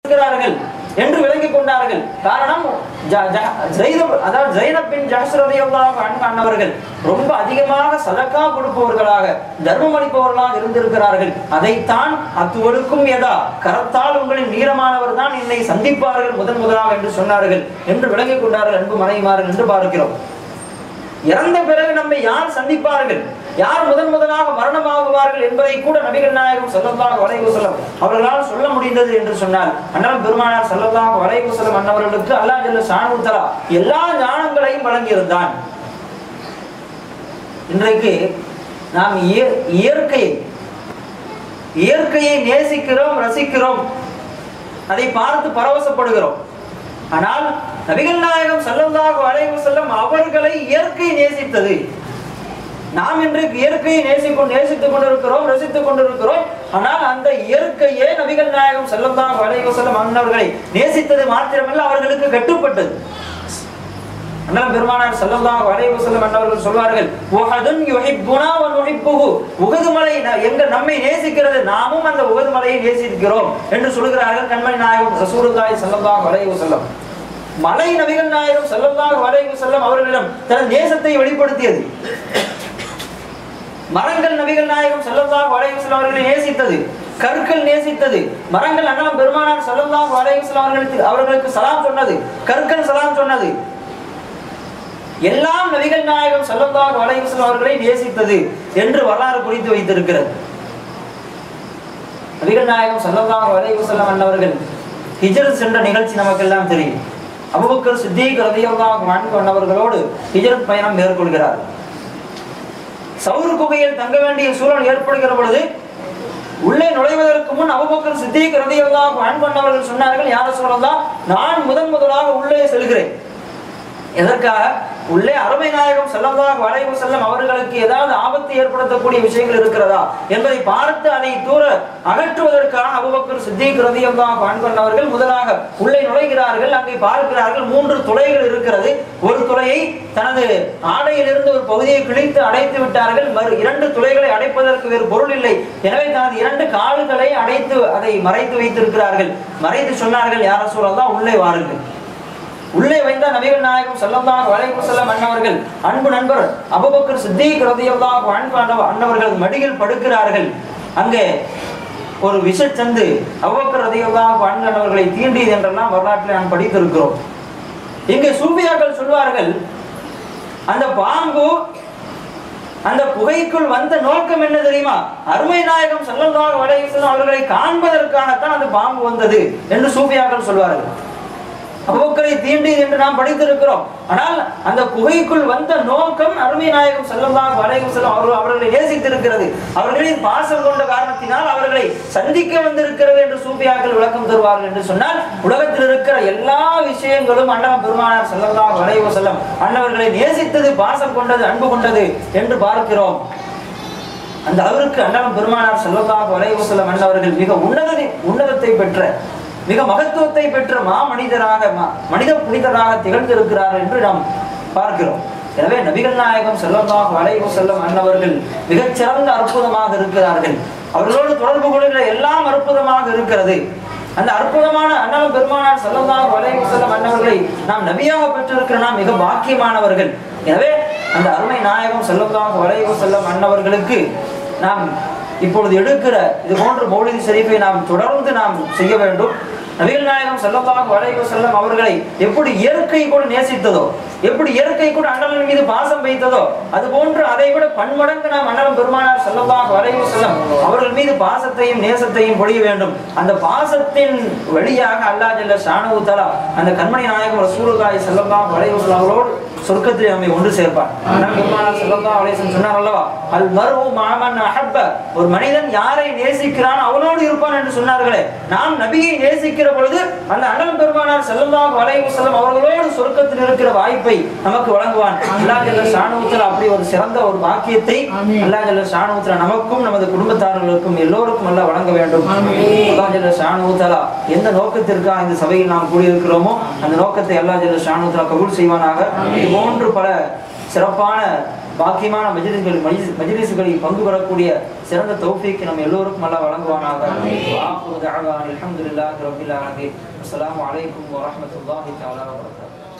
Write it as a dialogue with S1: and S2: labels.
S1: இருக்கிறார்கள் என்று விளங்கிக் கொண்டார்கள் காரணம் ஜ- ஜ- ஜெயித- அதாவது ஜெயினப் பின் ஜஹ்ஸ் ரலியல்லாஹு அன்ஹு அன்னவர்கள் ரொம்ப அதிகமாக சதக்கா கொடுப்பவர்களாக தர்மம் அளிப்பவர்களாக இருந்திருக்கிறார்கள் அதைத்தான் அத்துவருக்கும் எதா கரத்தால் உங்களின் நீளமானவர் தான் என்னை சந்திப்பார்கள் முதன் முதலாக என்று சொன்னார்கள் என்று விளங்கிக் கொண்டார்கள் அன்பு மனைவிமார்கள் என்று பார்க்கிறோம் இறந்த பிறகு நம்மை யார் சந்திப்பார்கள் யார் முதன் முதலாக மரணமாகுவார்கள் என்பதை கூட நபிகள் நாயகம் ஸல்லல்லாஹு அலைஹி வஸல்லம் அவர்களால் சொல்ல முடிந்தது என்று சொன்னால் அண்ணன் பெருமானார் ஸல்லல்லாஹு அலைஹி வஸல்லம் அன்னவர்களுக்கு அல்லாஹ் ஜல்ல ஷானு தஆலா எல்லா ஞானங்களையும் வழங்கியிருந்தான் இன்றைக்கு நாம் இய- இயற்கையை இயற்கையை நேசிக்கிறோம் ரசிக்கிறோம் அதை பார்த்து பரவசப்படுகிறோம் ஆனால் நபிகள் நாயகம் ஸல்லல்லாஹு அலைஹி வஸல்லம் அவர்களை இயற்கை நேசித்தது நாம் இன்றைக்கு இயற்கையை நேசிக்கொண்டு நேசித்துக் கொண்டிருக்கிறோம் ரசித்துக் கொண்டிருக்கிறோம் ஆனால் அந்த இயற்கையே நபிகள் நாயகம் ஸல்லல்லாஹு அலைஹி வஸல்லம் அன்னவர்களை நேசித்தது மாத்திரமல்ல அவர்களுக்கு கட்டுப்பட்டது அண்ணன் பெருமானார் ஸல்லல்லாஹு அலைஹி வஸல்லம் அன்னவர்கள் சொல்வார்கள் உஹதுன் யுஹிப்புனா வ நுஹிப்புஹு உஹது மலை ந- எங்க நம்மை நேசிக்கிறது நாமும் அந்த உஹது மலையை நேசிக்கிறோம் என்று சொல்கிறார்கள் கண்மணி நாயகம் ரசூலுல்லாஹி ஸல்லல்லாஹு அலைஹி வஸல்லம் மலை நபிகள் நாயகம் ஸல்லல்லாஹு அலைஹி வஸல்லம் அவர்களிடம் தனது நேசத்தை வெளிப்படுத்தியது மரங்கள் நபிகள் நாயகம் ஸல்லல்லாஹு அலைஹி வஸல்லம் அவர்களை நேசித்தது கற்கள் நேசித்தது மரங்கள் அண்ணன் பெருமானார் ஸல்லல்லாஹு அலைஹி வஸல்லம் அவர்களுக்கு அவர்களுக்கு சலாம் சொன்னது கற்கள் சலாம் சொன்னது எல்லாம் நபிகள் நாயகம் ஸல்லல்லாஹு அலைஹி வஸல்லம் அவர்களை நேசித்தது என்று வரலாறு குறித்து வைத்திருக்கிறது நபிகள் நாயகம் ஸல்லல்லாஹு அலைஹி வஸல்லம் அன்னவர்கள் ஹிஜ்ரத் சென்ற நிகழ்ச்சி நமக்கெல்லாம் தெரியும் அபூபக்கர் சித்திக் ரலியல்லாஹு அன்ஹு அன்னவர்களோடு ஹிஜ்ரத் பயணம் மேற்கொள்கிறார் சவுர் குகையில் தங்க வேண்டிய சூழல் ஏற்படுகிற பொழுது உள்ளே நுழைவதற்கு முன் அபூபக்கர் சித்திக் ரலியல்லாஹு அன்ஹு அன்னவர்கள் சொன்னார்கள் யார சொல்லலாம் நான் முதன் முதலாக உள்ளே செல்கிறேன் எதற்காக உள்ளே அருமை நாயகம் ஸல்லல்லாஹு அலைஹி வஸல்லம் அவர்களுக்கு ஏதாவது ஆபத்து ஏற்படுத்தக்கூடிய விஷயங்கள் இருக்கிறதா என்பதை பார்த்து அதை தூர அகற்றுவதற்காக அபூபக்கர் சித்திக் ரலியல்லாஹு அன்ஹு அவர்கள் முதலாக உள்ளே நுழைகிறார்கள் அங்கே பார்க்கிறார்கள் மூன்று துளைகள் இருக்கிறது ஒரு துளையை தனது ஆடையிலிருந்து ஒரு பகுதியை கிழித்து அடைத்து விட்டார்கள் மறு இரண்டு துளைகளை அடைப்பதற்கு வேறு பொருள் இல்லை எனவே தனது இரண்டு கால்களை அடைத்து அதை மறைத்து வைத்திருக்கிறார்கள் மறைத்து சொன்னார்கள் யார சூழல் உள்ளே வாருங்கள் உள்ளே வைத்த நபிகள் நாயகம் ஸல்லல்லாஹு அலைஹி வஸல்லம் அன்னவர்கள் அன்பு நண்பர் அபூபக்கர் சித்திக் ரலியல்லாஹு அன்ஹு அன்னவ- அன்னவர்கள் மடியில் படுக்கிறார்கள் அங்கே ஒரு விஷச்சந்து அபூபக்கர் ரலியல்லாஹு அன்ஹு அன்னவர்களை தீண்டியது என்றெல்லாம் வரலாற்றில் நாம் படித்திருக்கிறோம் இங்கே சூஃபியாக்கள் சொல்வார்கள் அந்த பாம்பு அந்த புகைக்குள் வந்த நோக்கம் என்ன தெரியுமா அருமை நாயகம் ஸல்லல்லாஹு அலைஹி வஸல்லம் அவர்களை காண்பதற்காகத்தான் அந்த பாம்பு வந்தது என்று சூஃபியாக்கள் சொல்வார்கள் அபூபக்கரை தீண்டியது என்று நாம் படித்திருக்கிறோம் ஆனால் அந்த குகைக்குள் வந்த நோக்கம் அருமை நாயகம் ஸல்லல்லாஹு அலைஹி வஸல்லம் அவர்கள் அவர்களை நேசித்திருக்கிறது அவர்களின் பாசம் கொண்ட காரணத்தினால் அவர்களை சந்திக்க வந்திருக்கிறது என்று சூஃபியாக்கள் விளக்கம் தருவார்கள் என்று சொன்னால் உலகத்தில் இருக்கிற எல்லா விஷயங்களும் அண்ணன் பெருமானார் ஸல்லல்லாஹு அலைஹி வஸல்லம் அன்னவர்களை நேசித்தது பாசம் கொண்டது அன்பு கொண்டது என்று பார்க்கிறோம் அந்த அளவிற்கு அண்ணன் பெருமானார் ஸல்லல்லாஹு அலைஹி வஸல்லம் அன்னவர்கள் மிக உன்னத உன்னதத்தை பெற்ற மிக மகத்துவத்தை பெற்ற மா மனிதராக ம- மனித புனிதராக திகழ்ந்திருக்கிறார் என்று நாம் பார்க்கிறோம் எனவே நபிகள் நாயகம் ஸல்லல்லாஹு அலைஹி வஸல்லம் அன்னவர்கள் மிகச்சிறந்த அற்புதமாக இருக்கிறார்கள் அவர்களோடு தொடர்பு கொள்கிற எல்லாம் அற்புதமாக இருக்கிறது அந்த அற்புதமான அண்ணன் பெருமானார் ஸல்லல்லாஹு அலைஹி வஸல்லம் அன்னவர்களை நாம் நபியாக பெற்றிருக்கிற நாம் மிக பாக்கியமானவர்கள் எனவே அந்த அருமை நாயகம் ஸல்லல்லாஹு அலைஹி வஸல்லம் அன்னவர்களுக்கு நாம் இப்பொழுது எடுக்கிற இது போன்ற மௌலிதி ஷரீஃபை நாம் தொடர்ந்து நாம் செய்ய வேண்டும் நபிகள் நாயகம் ஸல்லல்லாஹு அலைஹி வஸல்லம் அவர்களை எப்படி இயற்கை கூட நேசித்ததோ எப்படி இயற்கை கூட அண்ணன் மீது பாசம் வைத்ததோ அது போன்று அதை விட பன்மடங்கு நாம் அண்ணன் பெருமானார் ஸல்லல்லாஹு அலைஹி வஸல்லம் அவர்கள் மீது பாசத்தையும் நேசத்தையும் பொழிய வேண்டும் அந்த பாசத்தின் வழியாக அல்லாஹ் ஜல்ல ஷானஹு தஆலா அந்த கண்மணி நாயகம் ரசூலுல்லாஹி ஸல்லல்லாஹு அலைஹி வஸல்லம் அவர்களோடு சொர்க்கத்தில் நம்மை ஒன்று சேர்ப்பார் அண்ணன் பெருமானார் ஸல்லல்லாஹு அலைஹி வஸல்லம் சொன்னார் அல்லவா அல் மர்ஹு மாமன் அஹப்ப ஒரு மனிதன் யாரை நேசிக்கிறான் அவனோடு இருப்பான் என்று சொன்னார்களே நாம் நபியை நேசிக்கிற பொழுது அந்த அண்ணன் பெருமானார் ஸல்லல்லாஹு அலைஹி வஸல்லம் அவர்களோடு சொர்க்கத்தில் இருக்கிற வாய்ப்பை நமக்கு வழங்குவான் அல்லாஹ் ஜல்ல ஷானஹு தஆலா அப்படி ஒரு சிறந்த ஒரு பாக்கியத்தை அல்லாஹ் ஜல்ல ஷானஹு தஆலா நமக்கும் நமது குடும்பத்தார்களுக்கும் எல்லோருக்கும் அல்லாஹ் வழங்க வேண்டும் அல்லாஹ் ஜல்ல ஷானஹு தஆலா எந்த நோக்கத்திற்காக இந்த சபையில் நாம் கூடியிருக்கிறோமோ அந்த நோக்கத்தை அல்லாஹ் ஜல்ல ஷானஹு தஆலா கபூல் செய்வானாக இது போன்று பல சிறப்பான பாக்கியமான மஜிலிஸ்களில் மஜிலிஸ் மஜிலிஸ்களில் பங்கு பெறக்கூடிய சிறந்த தௌஃபீக்கு நம்ம எல்லோருக்கும் நல்லா வழங்குவானாக ஆஃபிரு தஅவானா அல்ஹம்துலில்லாஹி ரப்பில் ஆலமீன் அஸ்ஸலாமு அலைக்கும் வரஹ்மத்துல்லாஹி தஆலா வபரகாத்துஹு